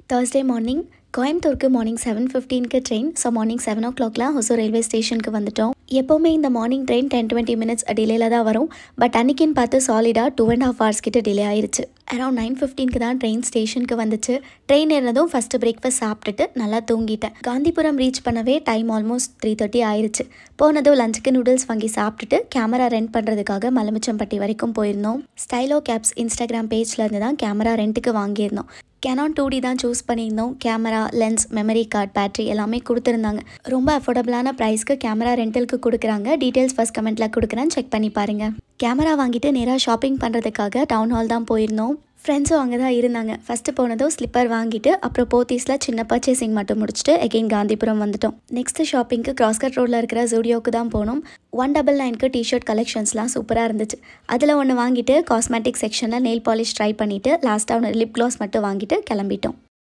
Thursday morning கோயம்புத்தூருக்கு morning seven ஃபிஃப்டீனுக்கு train so morning seven ஓ கிளாக்லாம் ஹொசூர் ரயில்வே ஸ்டேஷனுக்கு வந்துட்டோம் எப்போவுமே இந்த morning train ten twenty minutes டிலேல தான் வரும் பட் அன்னைக்குன்னு பார்த்து சாலிடாக டூ அண்ட் ஹாஃப் ஹவர்ஸ் கிட்ட டிலே ஆயிருச்சு அரௌண்ட் நைன் ஃபிஃப்டீனுக்கு தான் ட்ரெயின் ஸ்டேஷனுக்கு வந்துச்சு ட்ரெயின் ஏறினதும் ஃபஸ்ட்டு பிரேக்ஃபாஸ்ட் சாப்பிட்டுட்டு நல்லா தூங்கிட்டேன் காந்திபுரம் ரீச் பண்ணவே டைம் ஆல்மோஸ்ட் த்ரீ தேர்ட்டி ஆயிருச்சு போனதும் லஞ்சுக்கு நூடுல்ஸ் வாங்கி சாப்பிட்டுட்டு கேமரா ரெண்ட் பண்ணுறதுக்காக மலமிச்சம்பட்டி வரைக்கும் போயிருந்தோம் ஸ்டைலோ கேப்ஸ் இன்ஸ்டாகிராம் பேஜ்ல இருந்து தான் கேமரா ரெண்ட்டுக்கு வாங்கியிருந்தோம் கேனான் டூ டி தான் சூஸ் பண்ணியிருந்தோம் camera lens memory card battery எல்லாமே கொடுத்துருந்தாங்க ரொம்ப அஃபோர்டபுளான ப்ரைஸ்க்கு கேமரா ரெண்டலுக்கு கொடுக்குறாங்க டீட்டெயில்ஸ் ஃபர்ஸ்ட் கமெண்ட்டில் கொடுக்குறேன் செக் பண்ணி பாருங்கள் கேமரா வாங்கிட்டு நேராக ஷாப்பிங் பண்ணுறதுக்காக டவுன் ஹால் தான் போயிருந்தோம் ஃப்ரெண்ட்ஸும் அங்கே தான் இருந்தாங்க ஃபஸ்ட்டு போனதும் ஸ்லிப்பர் வாங்கிட்டு அப்புறம் போத்தீஸில் சின்ன பர்ச்சேசிங் மட்டும் முடிச்சுட்டு எகெயின் காந்திபுரம் வந்துட்டோம் நெக்ஸ்ட் ஷாப்பிங்க்கு கிராஸ்கட் ரோட்டில் இருக்கிற ஜூடியோக்கு தான் போனோம் ஒன் டபுள் நைனுக்கு டிஷர்ட் கலெக்ஷன்ஸ்லாம் சூப்பராக இருந்துச்சு அதில் ஒன்று வாங்கிட்டு காஸ்மெட்டிக் செக்ஷனில் நெயில் பாலிஷ் ட்ரை பண்ணிவிட்டு லாஸ்ட்டாக ஒன்று லிப் க்ளாஸ் மட்டும் வாங்கிட்டு கிளம்பிட்டோம்